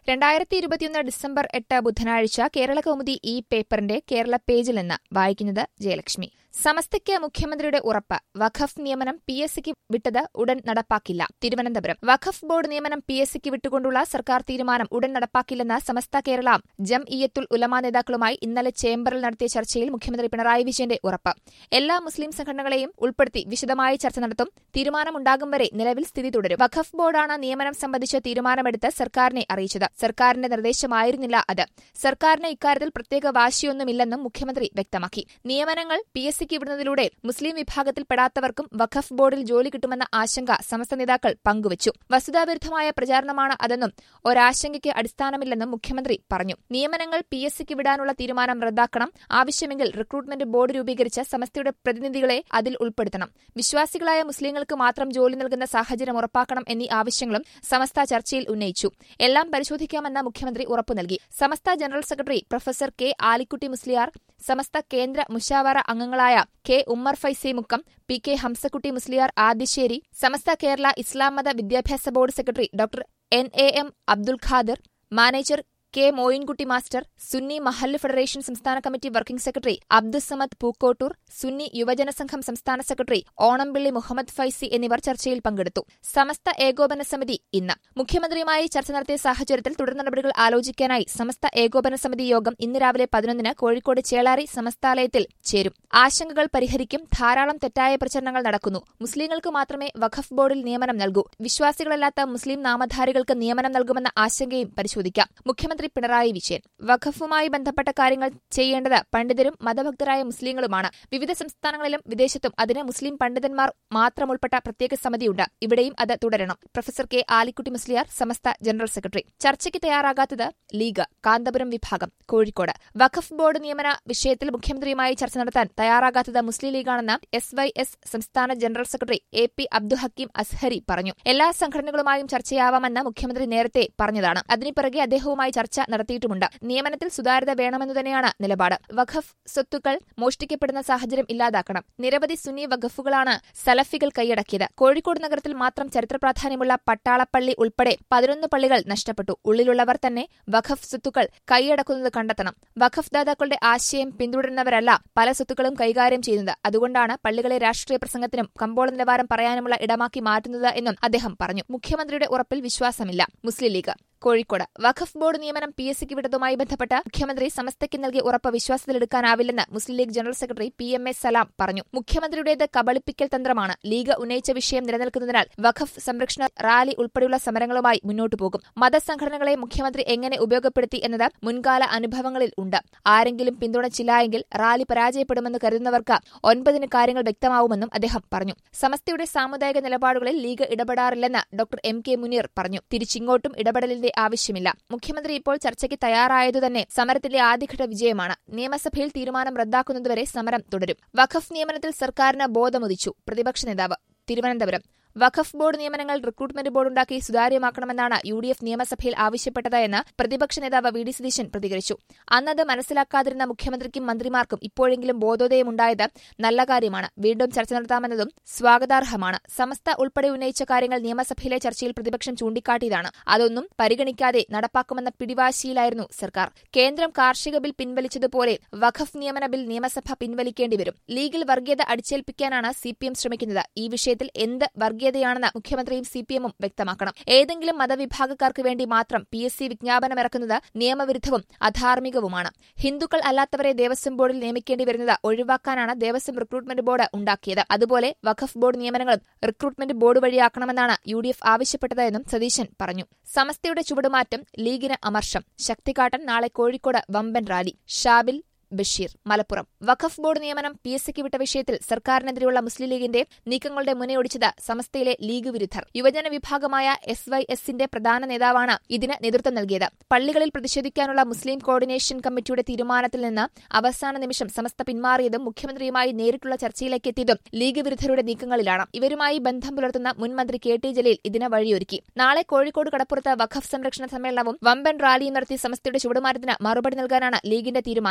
രണ്ടായിരത്തി ഇരുപത്തിയൊന്ന് ഡിസംബർ എട്ട് ബുധനാഴ്ച കേരള കൗമുദി ഈ പേപ്പറിന്റെ കേരള പേജിൽ നിന്ന് വായിക്കുന്നത് ജയലക്ഷ്മി സമസ്തയ്ക്ക് മുഖ്യമന്ത്രിയുടെ ഉറപ്പ് വഖഫ് നിയമനം പി എസ് സിക്ക് വിട്ടത് ഉടൻ നടപ്പാക്കില്ല തിരുവനന്തപുരം വഖഫ് ബോർഡ് നിയമനം പി എസ് സിക്ക് വിട്ടുകൊണ്ടുള്ള സർക്കാർ തീരുമാനം ഉടൻ നടപ്പാക്കില്ലെന്ന് സമസ്ത കേരള ജം ഇയത്തുൽ ഉലമ നേതാക്കളുമായി ഇന്നലെ ചേംബറിൽ നടത്തിയ ചർച്ചയിൽ മുഖ്യമന്ത്രി പിണറായി വിജയന്റെ ഉറപ്പ് എല്ലാ മുസ്ലിം സംഘടനകളെയും ഉൾപ്പെടുത്തി വിശദമായ ചർച്ച നടത്തും തീരുമാനമുണ്ടാകും വരെ നിലവിൽ സ്ഥിതി തുടരും വഖഫ് ബോർഡാണ് നിയമനം സംബന്ധിച്ച് തീരുമാനമെടുത്ത് സർക്കാരിനെ അറിയിച്ചത് സർക്കാരിന്റെ നിർദ്ദേശമായിരുന്നില്ല അത് സർക്കാരിന് ഇക്കാര്യത്തിൽ പ്രത്യേക വാശിയൊന്നുമില്ലെന്നും മുഖ്യമന്ത്രി വ്യക്തമാക്കി നിയമനങ്ങൾ പി എസ് സിക്ക് വിടുന്നതിലൂടെ മുസ്ലിം വിഭാഗത്തിൽപ്പെടാത്തവർക്കും വഖഫ് ബോർഡിൽ ജോലി കിട്ടുമെന്ന ആശങ്ക സമസ്ത നേതാക്കൾ പങ്കുവച്ചു വസ്തുതാവിരുദ്ധമായ പ്രചാരണമാണ് അതെന്നും ഒരാശങ്കയ്ക്ക് അടിസ്ഥാനമില്ലെന്നും മുഖ്യമന്ത്രി പറഞ്ഞു നിയമനങ്ങൾ പി എസ് സിക്ക് വിടാനുള്ള തീരുമാനം റദ്ദാക്കണം ആവശ്യമെങ്കിൽ റിക്രൂട്ട്മെന്റ് ബോർഡ് രൂപീകരിച്ച് സമസ്തയുടെ പ്രതിനിധികളെ അതിൽ ഉൾപ്പെടുത്തണം വിശ്വാസികളായ മുസ്ലിങ്ങൾക്ക് മാത്രം ജോലി നൽകുന്ന സാഹചര്യം ഉറപ്പാക്കണം എന്നീ ആവശ്യങ്ങളും സമസ്ത ചർച്ചയിൽ ഉന്നയിച്ചു എല്ലാം പരിശോധിക്കാമെന്ന് മുഖ്യമന്ത്രി ഉറപ്പു നൽകി Samastha general secretary professor K Alikutty Musliyar Samastha കേന്ദ്ര മുഷാവറ അംഗങ്ങളായ K Ummer Faizy Mukkam P K Hamzakutty Musliyar Adisseri Samastha Kerala Islam മത വിദ്യാഭ്യാസ board secretary doctor N A M Abdul Khader manager K Moinkutty master Sunni Mahallu federation സംസ്ഥാന committee working secretary Abdussamad Pookkottur Sunni Yuvajana Sangham സംസ്ഥാന സെക്രട്ടറി ഓണംപിള്ളി മുഹമ്മദ് ഫൈസി എന്നിവർ ചർച്ചയിൽ പങ്കെടുത്തു സമസ്ത ഏകോപന സമിതി ഇന്ന് മുഖ്യമന്ത്രിയുമായി ചർച്ച നടത്തിയ സാഹചര്യത്തിൽ തുടർ നടപടികൾ ആലോചിക്കാനായി സമസ്ത ഏകോപന സമിതി യോഗം ഇന്ന് രാവിലെ പതിനൊന്നിന് കോഴിക്കോട് ചേളാരി സമസ്താലയത്തിൽ ചേരും ആശങ്കകൾ പരിഹരിക്കും ധാരാളം തെറ്റായ പ്രചരണങ്ങൾ നടക്കുന്നു മുസ്ലിങ്ങൾക്ക് മാത്രമേ വഖഫ് ബോർഡിൽ നിയമനം നൽകൂ വിശ്വാസികളല്ലാത്ത മുസ്ലിം നാമധാരികൾക്ക് നിയമനം നൽകുമെന്ന ആശങ്കയും പരിശോധിക്കാം മുഖ്യമന്ത്രി പിണറായി വിജയൻ വഖഫുമായി ബന്ധപ്പെട്ട കാര്യങ്ങൾ ചെയ്യേണ്ടത് പണ്ഡിതരും മതഭക്തരായ മുസ്ലിങ്ങളുമാണ് വിവിധ സംസ്ഥാനങ്ങളിലും വിദേശത്തും അതിന് മുസ്ലിം പണ്ഡിതന്മാർ മാത്രം ഉൾപ്പെട്ട പ്രത്യേക സമിതിയുണ്ട് ഇവിടെയും അത് തുടരണം professor K Alikutty Musliyar Samastha general secretary ചർച്ചയ്ക്ക് തയ്യാറാകാത്തത് ലീഗ് കാന്തപുരം വിഭാഗം കോഴിക്കോട് വഖഫ് ബോർഡ് നിയമന വിഷയത്തിൽ മുഖ്യമന്ത്രിയുമായി ചർച്ച നടത്താൻ തയ്യാറാകാത്തത് മുസ്ലിം ലീഗാണെന്ന് എസ് വൈ എസ് സംസ്ഥാന general secretary A P Abdul Hakeem Azhari പറഞ്ഞു എല്ലാ സംഘടനകളുമായും ചർച്ചയാവാമെന്ന് മുഖ്യമന്ത്രി നേരത്തെ പറഞ്ഞതാണ് അതിനു പിറകെ അദ്ദേഹവുമായി ചർച്ച നടത്തിയിട്ടുമുണ്ട് നിയമനത്തിൽ സുതാര്യത വേണമെന്നു തന്നെയാണ് നിലപാട് വഖഫ് സ്വത്തുക്കൾ മോഷ്ടിക്കപ്പെടുന്ന സാഹചര്യം ഇല്ലാതാക്കണം നിരവധി സുന്നി വഖഫുകളാണ് സലഫികൾ കൈയടക്കിയത് കോഴിക്കോട് നഗരത്തിൽ മാത്രം ചരിത്ര പ്രാധാന്യമുള്ള പട്ടാളപ്പള്ളി ഉൾപ്പെടെ പതിനൊന്ന് പള്ളികൾ നഷ്ടപ്പെട്ടു ഉള്ളിലുള്ളവർ തന്നെ വഖഫ് സ്വത്തുക്കൾ കൈയടക്കുന്നത് കണ്ടെത്തണം വഖഫ് ദാതാക്കളുടെ ആശയം പിന്തുടരുന്നവരല്ല പല സ്വത്തുക്കളും കൈകാര്യം ചെയ്യുന്നത് അതുകൊണ്ടാണ് പള്ളികളെ രാഷ്ട്രീയ പ്രസംഗത്തിനും കമ്പോള നിലവാരം പറയാനുമുള്ള ഇടമാക്കി മാറ്റുന്നത് എന്നും അദ്ദേഹം പറഞ്ഞു മുഖ്യമന്ത്രിയുടെ ഉറപ്പിൽ വിശ്വാസമില്ല മുസ്ലിം ലീഗ് കോഴിക്കോട് വഖഫ് ബോർഡ് നിയമനം പി എസ് സിക്ക് വിട്ടതുമായി ബന്ധപ്പെട്ട് മുഖ്യമന്ത്രി സമസ്തയ്ക്ക് നൽകിയ ഉറപ്പ് വിശ്വാസത്തിലെടുക്കാനാവില്ലെന്ന് Muslim league general secretary P M A Salam പറഞ്ഞു മുഖ്യമന്ത്രിയുടേത് കബളിപ്പിക്കൽ തന്ത്രമാണ് ലീഗ് ഉന്നയിച്ച വിഷയം നിലനിൽക്കുന്നതിനാൽ വഖഫ് സംരക്ഷണ റാലി ഉൾപ്പെടെയുള്ള സമരങ്ങളുമായി മുന്നോട്ടു പോകും മതസംഘടനകളെ മുഖ്യമന്ത്രി എങ്ങനെ ഉപയോഗപ്പെടുത്തി എന്നത് മുൻകാല അനുഭവങ്ങളിൽ ഉണ്ട് ആരെങ്കിലും പിന്തുണച്ചില്ല എങ്കിൽ റാലി പരാജയപ്പെടുമെന്ന് കരുതുന്നവർക്ക് ഒൻപതിന് കാര്യങ്ങൾ വ്യക്തമാവുമെന്നും അദ്ദേഹം പറഞ്ഞു സമസ്തയുടെ സാമുദായിക നിലപാടുകളിൽ ലീഗ് ഇടപെടാറില്ലെന്ന് ഡോക്ടർ എം കെ മുനീർ പറഞ്ഞു തിരിച്ചിങ്ങോട്ടും ഇടപെടലിന്റെ ആവശ്യമില്ല മുഖ്യമന്ത്രി ഇപ്പോൾ ചർച്ചയ്ക്ക് തയ്യാറായതുതന്നെ സമരത്തിന്റെ ആദ്യഘട്ട വിജയമാണ് നിയമസഭയിൽ തീരുമാനം റദ്ദാക്കുന്നതുവരെ സമരം തുടരും വഖഫ് നിയമനത്തിൽ സർക്കാരിന് ബോധമുദിച്ചു പ്രതിപക്ഷ നേതാവ് തിരുവനന്തപുരം വഖഫ് ബോർഡ് നിയമനങ്ങൾ റിക്രൂട്ട്മെന്റ് ബോർഡുണ്ടാക്കി സുതാര്യമാക്കണമെന്നാണ് യു ഡി എഫ് നിയമസഭയിൽ ആവശ്യപ്പെട്ടത് എന്ന് പ്രതിപക്ഷ നേതാവ് വി ഡി സതീശൻ പ്രതികരിച്ചു അന്നത് മനസ്സിലാക്കാതിരുന്ന മുഖ്യമന്ത്രിക്കും മന്ത്രിമാർക്കും ഇപ്പോഴെങ്കിലും ബോധോദയമുണ്ടായത് നല്ല കാര്യമാണ് വീണ്ടും ചർച്ച നടത്താമെന്നതും സ്വാഗതാർഹമാണ് സമസ്ത ഉൾപ്പെടെ ഉന്നയിച്ച കാര്യങ്ങൾ നിയമസഭയിലെ ചർച്ചയിൽ പ്രതിപക്ഷം ചൂണ്ടിക്കാട്ടിയതാണ് അതൊന്നും പരിഗണിക്കാതെ നടപ്പാക്കുമെന്ന പിടിവാശിയിലായിരുന്നു സർക്കാർ കേന്ദ്രം കാർഷിക ബിൽ പിൻവലിച്ചതുപോലെ വഖഫ് നിയമന ബിൽ നിയമസഭ പിൻവലിക്കേണ്ടിവരും ലീഗിൽ വർഗീയത അടിച്ചേൽപ്പിക്കാനാണ് സി പി എം ശ്രമിക്കുന്നത് ഈ വിഷയത്തിൽ എന്ത് വർഗീയതയാണെന്ന് മുഖ്യമന്ത്രിയും സി പി എമ്മും വ്യക്തമാക്കണം ഏതെങ്കിലും മതവിഭാഗക്കാർക്ക് വേണ്ടി മാത്രം പി എസ് സി വിജ്ഞാപനമിറക്കുന്നത് നിയമവിരുദ്ധവും അധാർമികവുമാണ് ഹിന്ദുക്കൾ അല്ലാത്തവരെ ദേവസ്വം ബോർഡിൽ നിയമിക്കേണ്ടി വരുന്നത് ഒഴിവാക്കാനാണ് ദേവസ്വം റിക്രൂട്ട്മെന്റ് ബോർഡ് ഉണ്ടാക്കിയത് അതുപോലെ വഖഫ് ബോർഡ് നിയമനങ്ങളും റിക്രൂട്ട്മെന്റ് ബോർഡ് വഴിയാക്കണമെന്നാണ് യു ഡി എഫ് ആവശ്യപ്പെട്ടതെന്നും സതീശൻ പറഞ്ഞു സമസ്തയുടെ ചുവടുമാറ്റം ലീഗിന് അമർഷം ശക്തികാട്ടൻ നാളെ കോഴിക്കോട് വമ്പൻ റാലി ഷാബിൽ ബഷീർ മലപ്പുറം വഖഫ് ബോർഡ് നിയമനം പി എസ് സിക്ക് വിട്ട വിഷയത്തിൽ സർക്കാരിനെതിരെയുള്ള മുസ്ലിം ലീഗിന്റെ നീക്കങ്ങളുടെ മുനയൊടിച്ചത് സമസ്തയിലെ ലീഗ് വിരുദ്ധർ യുവജന വിഭാഗമായ എസ് വൈ എസിന്റെ പ്രധാന നേതാവാണ് ഇതിന് നേതൃത്വം നൽകിയത് പള്ളികളിൽ പ്രതിഷേധിക്കാനുള്ള മുസ്ലിം കോർഡിനേഷൻ കമ്മിറ്റിയുടെ തീരുമാനത്തിൽ നിന്ന് അവസാന നിമിഷം സമസ്ത പിന്മാറിയതും മുഖ്യമന്ത്രിയുമായി നേരിട്ടുള്ള ചർച്ചയിലേക്ക് എത്തിയതും ലീഗ് വിരുദ്ധരുടെ നീക്കങ്ങളിലാണ് ഇവരുമായി ബന്ധം പുലർത്തുന്ന മുൻ മന്ത്രി കെ ടി ജലീൽ ഇതിന് വഴിയൊരുക്കി നാളെ കോഴിക്കോട് കടപ്പുറത്ത് വഖഫ് സംരക്ഷണ സമ്മേളനവും വമ്പൻ റാലിയും നടത്തി സമസ്തയുടെ ചുവടുമാറ്റത്തിന് മറുപടി നൽകാനാണ് ലീഗിന്റെ തീരുമാനം ആരുടെ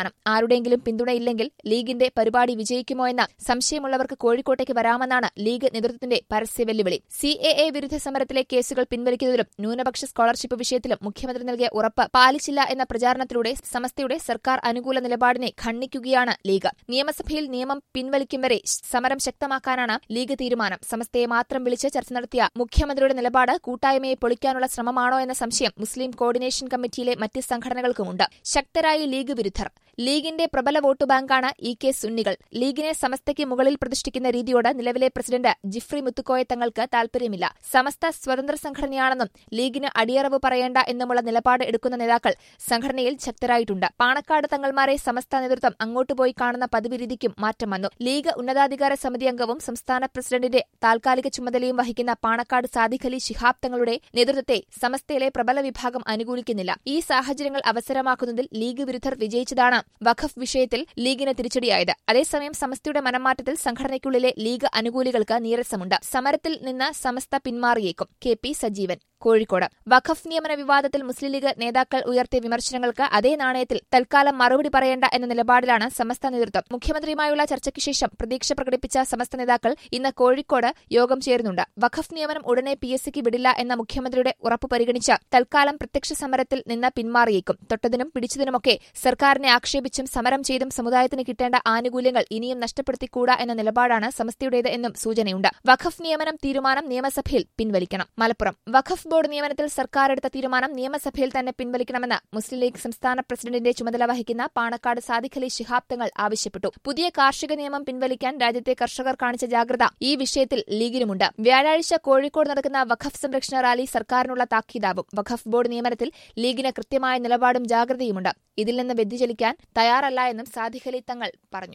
ആരുടെയെങ്കിലും പിന്തുണയില്ലെങ്കിൽ ലീഗിന്റെ പരിപാടി വിജയിക്കുമോ എന്ന സംശയമുള്ളവർക്ക് കോഴിക്കോട്ടേക്ക് വരാമെന്നാണ് ലീഗ് നേതൃത്വത്തിന്റെ പരസ്യ വെല്ലുവിളി സി എ എ വിരുദ്ധ സമരത്തിലെ കേസുകൾ പിൻവലിക്കുന്നതിലും ന്യൂനപക്ഷ സ്കോളർഷിപ്പ് വിഷയത്തിലും മുഖ്യമന്ത്രി നൽകിയ ഉറപ്പ് പാലിച്ചില്ല എന്ന പ്രചാരണത്തിലൂടെ സമസ്തയുടെ സർക്കാർ അനുകൂല നിലപാടിനെ ഖണ്ഡിക്കുകയാണ് ലീഗ് നിയമസഭയിൽ നിയമം പിൻവലിക്കും വരെ സമരം ശക്തമാക്കാനാണ് ലീഗ് തീരുമാനം സമസ്തയെ മാത്രം വിളിച്ച് ചർച്ച നടത്തിയ മുഖ്യമന്ത്രിയുടെ നിലപാട് കൂട്ടായ്മയെ പൊളിക്കാനുള്ള ശ്രമമാണോ എന്ന സംശയം മുസ്ലിം കോർഡിനേഷൻ കമ്മിറ്റിയിലെ മറ്റ് സംഘടനകൾക്കുമുണ്ട് ശക്തരായ ലീഗ് വിരുദ്ധർ ലീഗിന്റെ പ്രബല വോട്ട് ബാങ്കാണ് ഇ കെ സുന്നികൾ ലീഗിനെ സമസ്തയ്ക്ക് മുകളിൽ പ്രതിഷ്ഠിക്കുന്ന രീതിയോട് നിലവിലെ പ്രസിഡന്റ് ജിഫ്രി മുത്തുക്കോയ തങ്ങൾക്ക് താൽപര്യമില്ല സമസ്ത സ്വതന്ത്ര സംഘടനയാണെന്നും ലീഗിന് അടിയറവ് പറയേണ്ട എന്നുമുള്ള നിലപാട് എടുക്കുന്ന നേതാക്കൾ സംഘടനയിൽ ശക്തരായിട്ടുണ്ട് പാണക്കാട് തങ്ങൾമാരെ സമസ്ത നേതൃത്വം അങ്ങോട്ട് പോയി കാണുന്ന പതിവ് രീതിക്കും മാറ്റം വന്നു ലീഗ് ഉന്നതാധികാര സമിതി അംഗവും സംസ്ഥാന പ്രസിഡന്റിന്റെ താൽക്കാലിക ചുമതലയും വഹിക്കുന്ന പാണക്കാട് സാദിഖ് അലി ശിഹാബ് തങ്ങളുടെ നേതൃത്വത്തെ സമസ്തയിലെ പ്രബല വിഭാഗം അനുകൂലിക്കുന്നില്ല ഈ സാഹചര്യങ്ങൾ അവസരമാക്കുന്നതിൽ ലീഗ് വിരുദ്ധർ വിജയിച്ചതാണ് വഖഫ് വിഷയത്തിൽ ലീഗിന് തിരിച്ചടിയായത് അതേസമയം സമസ്തയുടെ മനംമാറ്റത്തിൽ സംഘടനയ്ക്കുള്ളിലെ ലീഗ് അനുകൂലികൾക്ക് നീരസമുണ്ട് സമരത്തിൽ നിന്ന് സമസ്ത പിന്മാറിയേക്കും കെ പി സജീവൻ കോഴിക്കോട് വഖഫ് നിയമന വിവാദത്തിൽ മുസ്ലിം ലീഗ് നേതാക്കൾ ഉയർത്തിയ വിമർശനങ്ങൾക്ക് അതേ നാണയത്തിൽ തൽക്കാലം മറുപടി പറയേണ്ട എന്ന നിലപാടിലാണ് സമസ്ത നേതൃത്വം മുഖ്യമന്ത്രിയുമായുള്ള ചർച്ചയ്ക്ക് ശേഷം പ്രതീക്ഷ പ്രകടിപ്പിച്ച സമസ്ത നേതാക്കൾ ഇന്ന് കോഴിക്കോട് യോഗം ചേരുന്നുണ്ട് വഖഫ് നിയമനം ഉടനെ പി എസ് സിക്ക് വിടില്ല എന്ന മുഖ്യമന്ത്രിയുടെ ഉറപ്പ് പരിഗണിച്ച് തൽക്കാലം പ്രത്യക്ഷ സമരത്തിൽ നിന്ന് പിന്മാറിയേക്കും തൊട്ടതിനും പിടിച്ചതിനുമൊക്കെ സർക്കാരിനെ ആക്ഷേപിച്ചും സമരം ചെയ്തും സമുദായത്തിന് കിട്ടേണ്ട ആനുകൂല്യങ്ങൾ ഇനിയും നഷ്ടപ്പെടുത്തിക്കൂടാ എന്ന നിലപാടാണ് സമസ്തയുടേത് എന്നും സൂചനയുണ്ട് വഖഫ് നിയമനം തീരുമാനം നിയമസഭയിൽ പിൻവലിക്കണം മലപ്പുറം വഖഫ് ബോർഡ് നിയമനത്തിൽ സർക്കാർ എടുത്ത തീരുമാനം നിയമസഭയിൽ തന്നെ പിൻവലിക്കണമെന്ന് മുസ്ലിം ലീഗ് സംസ്ഥാന പ്രസിഡന്റിന്റെ ചുമതല വഹിക്കുന്ന പാണക്കാട് സാദിഖ് അലി ശിഹാബ് തങ്ങൾ ആവശ്യപ്പെട്ടു പുതിയ കാർഷിക നിയമം പിൻവലിക്കാൻ രാജ്യത്തെ കർഷകർ കാണിച്ച ജാഗ്രത ഈ വിഷയത്തിൽ ലീഗിനുമുണ്ട് വ്യാഴാഴ്ച കോഴിക്കോട് നടക്കുന്ന വഖഫ് സംരക്ഷണ റാലി സർക്കാരിനുള്ള താക്കീതാവും വഖഫ് ബോർഡ് നിയമനത്തിൽ ലീഗിന് കൃത്യമായ നിലപാടും ജാഗ്രതയുമുണ്ട് ഇതിൽ നിന്ന് വ്യതിചലിക്കാൻ തയ്യാറല്ല എന്നും സാദിഖ് അലി തങ്ങൾ പറഞ്ഞു